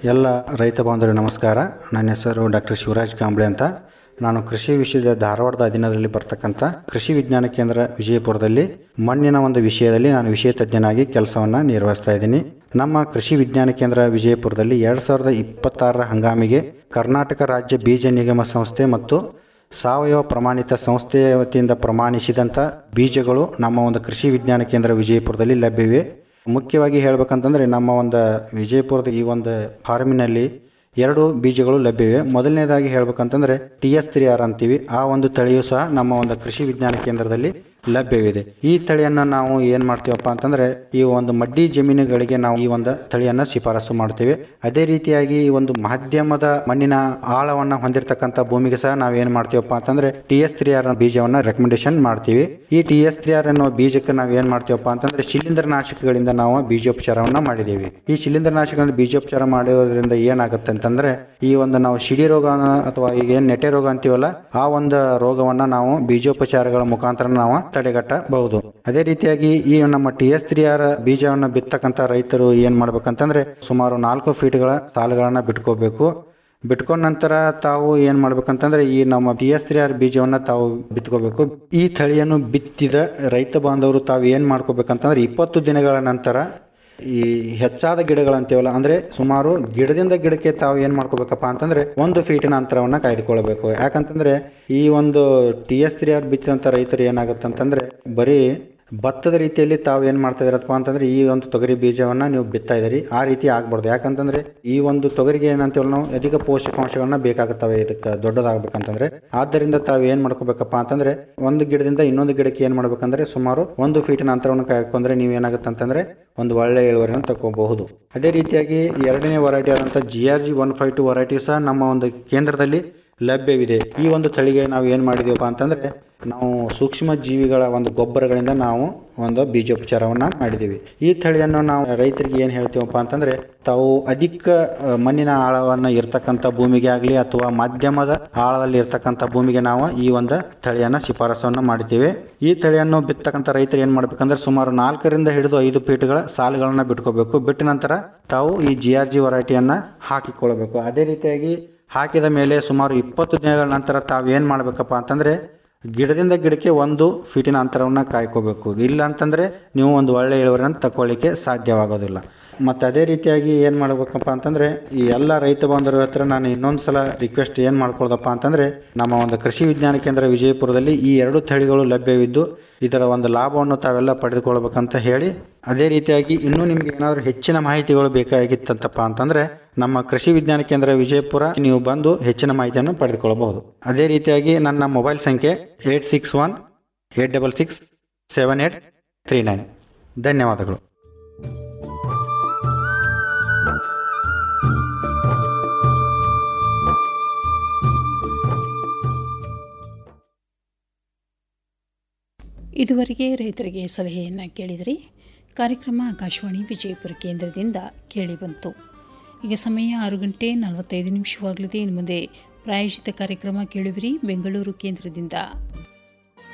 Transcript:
ಎಲ್ಲ ರೈತ ಬಾಂಧವರಿಗೆ ನಮಸ್ಕಾರ ನನ್ನ ಹೆಸರು ಡಾಕ್ಟರ್ ಶಿವರಾಜ್ ಕಾಂಬ್ಳೆ ಅಂತ ನಾನು ಕೃಷಿ ವಿಷಯದ ಧಾರವಾಡದ ಅಧೀನದಲ್ಲಿ ಬರ್ತಕ್ಕಂಥ ಕೃಷಿ ವಿಜ್ಞಾನ ಕೇಂದ್ರ ವಿಜಯಪುರದಲ್ಲಿ ಮಣ್ಣಿನ ಒಂದು ವಿಷಯದಲ್ಲಿ ನಾನು ವಿಷಯ ತಜ್ಞನಾಗಿ ಕೆಲಸವನ್ನು ನಿರ್ವಹಿಸ್ತಾ ಇದ್ದೀನಿ ನಮ್ಮ ಕೃಷಿ ವಿಜ್ಞಾನ ಕೇಂದ್ರ ವಿಜಯಪುರದಲ್ಲಿ ಎರಡು ಸಾವಿರದ ಇಪ್ಪತ್ತಾರರ ಹಂಗಾಮಿಗೆ ಕರ್ನಾಟಕ ರಾಜ್ಯ ಬೀಜ ನಿಗಮ ಸಂಸ್ಥೆ ಮತ್ತು ಸಾವಯವ ಪ್ರಮಾಣಿತ ಸಂಸ್ಥೆಯ ವತಿಯಿಂದ ಪ್ರಮಾಣಿಸಿದಂಥ ಬೀಜಗಳು ನಮ್ಮ ಒಂದು ಕೃಷಿ ವಿಜ್ಞಾನ ಕೇಂದ್ರ ವಿಜಯಪುರದಲ್ಲಿ ಲಭ್ಯವಿವೆ ಮುಖ್ಯವಾಗಿ ಹೇಳ್ಬೇಕಂತಂದರೆ ನಮ್ಮ ಒಂದು ವಿಜಯಪುರದ ಈ ಒಂದು ಫಾರ್ಮಿನಲ್ಲಿ ಎರಡು ಬೀಜಗಳು ಲಭ್ಯವಿವೆ ಮೊದಲನೇದಾಗಿ ಹೇಳ್ಬೇಕಂತಂದ್ರೆ ಟಿ ಎಸ್ ತ್ರೀ ಆರ್ ಅಂತೀವಿ ಆ ಒಂದು ತಳಿಯು ಸಹ ನಮ್ಮ ಒಂದು ಕೃಷಿ ವಿಜ್ಞಾನ ಕೇಂದ್ರದಲ್ಲಿ ಲಭ್ಯವಿದೆ ಈ ತಳಿಯನ್ನು ನಾವು ಏನು ಮಾಡ್ತೀವಪ್ಪ ಅಂತಂದ್ರೆ ಈ ಒಂದು ಮಡ್ಡಿ ಜಮೀನುಗಳಿಗೆ ನಾವು ಈ ಒಂದು ತಳಿಯನ್ನು ಶಿಫಾರಸು ಮಾಡ್ತೇವೆ ಅದೇ ರೀತಿಯಾಗಿ ಈ ಒಂದು ಮಾಧ್ಯಮದ ಮಣ್ಣಿನ ಆಳವನ್ನು ಹೊಂದಿರತಕ್ಕಂಥ ಭೂಮಿಗೆ ಸಹ ನಾವು ಏನು ಮಾಡ್ತೀವಪ್ಪ ಅಂತಂದ್ರೆ ಟಿ ಎಸ್ ತ್ರೀ ಆರ್ ಬೀಜವನ್ನು ರೆಕಮೆಂಡೇಶನ್ ಮಾಡ್ತೀವಿ ಈ ಟಿ ಎಸ್ ತ್ರೀ ಆರ್ ಅನ್ನೋ ಬೀಜಕ್ಕೆ ನಾವು ಏನು ಮಾಡ್ತೀವಪ್ಪ ಅಂತಂದ್ರೆ ಶಿಲೀಂಧ್ರನಾಶಕಗಳಿಂದ ನಾವು ಬೀಜೋಪಚಾರವನ್ನು ಮಾಡಿದ್ದೀವಿ ಈ ಶಿಲೀಂಧ್ರನಾಶಕಗಳಿಂದ ಬೀಜೋಪಚಾರ ಮಾಡೋದ್ರಿಂದ ಏನಾಗುತ್ತೆ ಅಂತಂದ್ರೆ ಈ ಒಂದು ನಾವು ಶಿಡಿ ರೋಗ ಅಥವಾ ಈಗ ಏನು ನೆಟೆ ರೋಗ ಅಂತೀವಲ್ಲ ಆ ಒಂದು ರೋಗವನ್ನ ನಾವು ಬೀಜೋಪಚಾರಗಳ ಮುಖಾಂತರ ನಾವು ತಡೆಗಟ್ಟಬಹುದು ಅದೇ ರೀತಿಯಾಗಿ ಈ ನಮ್ಮ ಟಿ ಎಸ್ ತ್ರೀ ಆರ್ ಬೀಜವನ್ನು ಬಿತ್ತಕ್ಕಂಥ ರೈತರು ಏನ್ ಮಾಡ್ಬೇಕಂತಂದ್ರೆ ಸುಮಾರು ನಾಲ್ಕು ಫೀಟ್ಗಳ ಸಾಲುಗಳನ್ನ ಬಿಟ್ಕೋಬೇಕು ಬಿಟ್ಕೊಂಡ ನಂತರ ತಾವು ಏನ್ ಮಾಡ್ಬೇಕಂತಂದ್ರೆ ಈ ನಮ್ಮ ಟಿ ಎಸ್ ತ್ರೀ ಆರ್ ಬೀಜವನ್ನ ತಾವು ಬಿತ್ಕೋಬೇಕು ಈ ತಳಿಯನ್ನು ಬಿತ್ತಿದ ರೈತ ಬಾಂಧವರು ತಾವು ಏನ್ ಮಾಡ್ಕೋಬೇಕಂತಂದ್ರೆ ಇಪ್ಪತ್ತು ದಿನಗಳ ನಂತರ ಈ ಹೆಚ್ಚಾದ ಗಿಡಗಳಂತೀವಲ್ಲ ಅಂದ್ರೆ ಸುಮಾರು ಗಿಡದಿಂದ ಗಿಡಕ್ಕೆ ತಾವು ಏನ್ ಮಾಡ್ಕೋಬೇಕಪ್ಪ ಅಂತಂದ್ರೆ ಒಂದು ಫೀಟಿನ ಅಂತರವನ್ನ ಕಾಯ್ದುಕೊಳ್ಬೇಕು ಯಾಕಂತಂದ್ರೆ ಈ ಒಂದು ಟಿ ಎಸ್ ತ್ರೀ ಆರ್ ಬಿತ್ತಿದಂತ ರೈತರು ಏನಾಗುತ್ತೆ ಅಂತಂದ್ರೆ ಬರೀ ಭತ್ತದ ರೀತಿಯಲ್ಲಿ ತಾವು ಏನ್ ಮಾಡ್ತಾ ಇದ್ರಪ್ಪ ಅಂತಂದ್ರೆ ಈ ಒಂದು ತೊಗರಿ ಬೀಜವನ್ನ ನೀವು ಬಿತ್ತಾ ಇದ್ದೀರಿ ಆ ರೀತಿ ಆಗ್ಬಾರ್ದು ಯಾಕಂತಂದ್ರೆ ಈ ಒಂದು ತೊಗರಿಗೆ ಏನಂತೀವಲ್ಲ ನಾವು ಅಧಿಕ ಪೋಷಕಾಂಶಗಳನ್ನ ಬೇಕಾಗುತ್ತವೆ ಇದಕ್ಕೆ ದೊಡ್ಡದಾಗಬೇಕಂತಂದ್ರೆ ಆದ್ದರಿಂದ ತಾವು ಏನ್ ಮಾಡ್ಕೋಬೇಕಪ್ಪ ಅಂತಂದ್ರೆ ಒಂದು ಗಿಡದಿಂದ ಇನ್ನೊಂದು ಗಿಡಕ್ಕೆ ಏನ್ ಮಾಡ್ಬೇಕಂದ್ರೆ ಸುಮಾರು ಒಂದು ಫೀಟಿನ ಅಂತರವನ್ನು ಕಾಯ್ಕೊಂಡ್ರೆ ನೀವು ಏನಾಗುತ್ತೆ ಅಂತಂದ್ರೆ ಒಂದು ಒಳ್ಳೆ ಇಳುವರಿಯನ್ನು ತಗೋಬಹುದು ಅದೇ ರೀತಿಯಾಗಿ ಎರಡನೇ ವರೈಟಿ ಆದಂಥ G R G one five two variety ಸಹ ನಮ್ಮ ಒಂದು ಕೇಂದ್ರದಲ್ಲಿ ಲಭ್ಯವಿದೆ ಈ ಒಂದು ತಳಿಗೆ ನಾವು ಏನು ಮಾಡಿದೀವಪ್ಪ ಅಂತಂದ್ರೆ ನಾವು ಸೂಕ್ಷ್ಮ ಜೀವಿಗಳ ಒಂದು ಗೊಬ್ಬರಗಳಿಂದ ನಾವು ಒಂದು ಬೀಜೋಪಚಾರವನ್ನ ಮಾಡಿದ್ದೀವಿ ಈ ತಳಿಯನ್ನು ನಾವು ರೈತರಿಗೆ ಏನು ಹೇಳ್ತೀವಪ್ಪ ಅಂತಂದ್ರೆ ತಾವು ಅಧಿಕ ಆ, ಮಣ್ಣಿನ ಆಳವನ್ನು ಇರ್ತಕ್ಕಂಥ ಭೂಮಿಗೆ ಆಗಲಿ ಅಥವಾ ಮಾಧ್ಯಮದ ಆಳದಲ್ಲಿ ಇರ್ತಕ್ಕಂಥ ಭೂಮಿಗೆ ನಾವು ಈ ಒಂದು ತಳಿಯನ್ನು ಶಿಫಾರಸನ್ನು ಮಾಡಿದ್ದೀವಿ ಈ ತಳಿಯನ್ನು ಬಿತ್ತಕ್ಕಂಥ ರೈತರು ಏನು ಮಾಡ್ಬೇಕಂದ್ರೆ ಸುಮಾರು ನಾಲ್ಕರಿಂದ ಹಿಡಿದು ಐದು ಫೀಟ್ಗಳ ಸಾಲುಗಳನ್ನ ಬಿಟ್ಕೋಬೇಕು ಬಿಟ್ಟ ನಂತರ ತಾವು ಈ ಜಿ ಆರ್ ಜಿ ವರೈಟಿಯನ್ನ ಹಾಕಿಕೊಳ್ಬೇಕು ಅದೇ ರೀತಿಯಾಗಿ ಹಾಕಿದ ಮೇಲೆ ಸುಮಾರು ಇಪ್ಪತ್ತು ದಿನಗಳ ನಂತರ ತಾವು ಏನು ಮಾಡಬೇಕಪ್ಪ ಅಂತಂದ್ರೆ ಗಿಡದಿಂದ ಗಿಡಕ್ಕೆ ಒಂದು ಫೀಟಿನ ಅಂತರವನ್ನು ಕಾಯ್ಕೋಬೇಕು ಇಲ್ಲ ಅಂತಂದ್ರೆ ನೀವು ಒಂದು ಒಳ್ಳೆ ಇಳುವರಿಯನ್ನು ತಗೊಳ್ಳಿಕ್ಕೆ ಸಾಧ್ಯವಾಗೋದಿಲ್ಲ ಮತ್ತು ಅದೇ ರೀತಿಯಾಗಿ ಏನು ಮಾಡಬೇಕಪ್ಪ ಅಂತಂದ್ರೆ ಈ ಎಲ್ಲ ರೈತ ಬಾಂಧವರ ಹತ್ರ ನಾನು ಇನ್ನೊಂದು ಸಲ ರಿಕ್ವೆಸ್ಟ್ ಏನು ಮಾಡ್ಕೊಳ್ದಪ್ಪ ಅಂತಂದ್ರೆ ನಮ್ಮ ಒಂದು ಕೃಷಿ ವಿಜ್ಞಾನ ಕೇಂದ್ರ ವಿಜಯಪುರದಲ್ಲಿ ಈ ಎರಡು ತಳಿಗಳು ಲಭ್ಯವಿದ್ದು ಇದರ ಒಂದು ಲಾಭವನ್ನು ತಾವೆಲ್ಲ ಪಡೆದುಕೊಳ್ಬೇಕಂತ ಹೇಳಿ ಅದೇ ರೀತಿಯಾಗಿ ಇನ್ನೂ ನಿಮಗೆ ಏನಾದರೂ ಹೆಚ್ಚಿನ ಮಾಹಿತಿಗಳು ಬೇಕಾಗಿತ್ತಂತಪ್ಪ ಅಂತಂದ್ರೆ ನಮ್ಮ ಕೃಷಿ ವಿಜ್ಞಾನ ಕೇಂದ್ರ ವಿಜಯಪುರ ನೀವು ಬಂದು ಹೆಚ್ಚಿನ ಮಾಹಿತಿಯನ್ನು ಪಡೆದುಕೊಳ್ಳಬಹುದು ಅದೇ ರೀತಿಯಾಗಿ ನನ್ನ ಮೊಬೈಲ್ ಸಂಖ್ಯೆ eight six one eight double six seven eight three nine ಧನ್ಯವಾದಗಳು ಇದುವರೆಗೆ ರೈತರಿಗೆ ಸಲಹೆಯನ್ನು ಕೇಳಿದಿರಿ ಕಾರ್ಯಕ್ರಮ ಆಕಾಶವಾಣಿ ವಿಜಯಪುರ ಕೇಂದ್ರದಿಂದ ಕೇಳಿಬಂತು ಈಗ ಸಮಯ ಆರು ಗಂಟೆ ನಲವತ್ತೈದು ನಿಮಿಷವಾಗಲಿದೆ ಇನ್ನು ಮುಂದೆ ಪ್ರಾಯೋಜಿತ ಕಾರ್ಯಕ್ರಮ ಕೇಳುವಿರಿ ಬೆಂಗಳೂರು ಕೇಂದ್ರದಿಂದ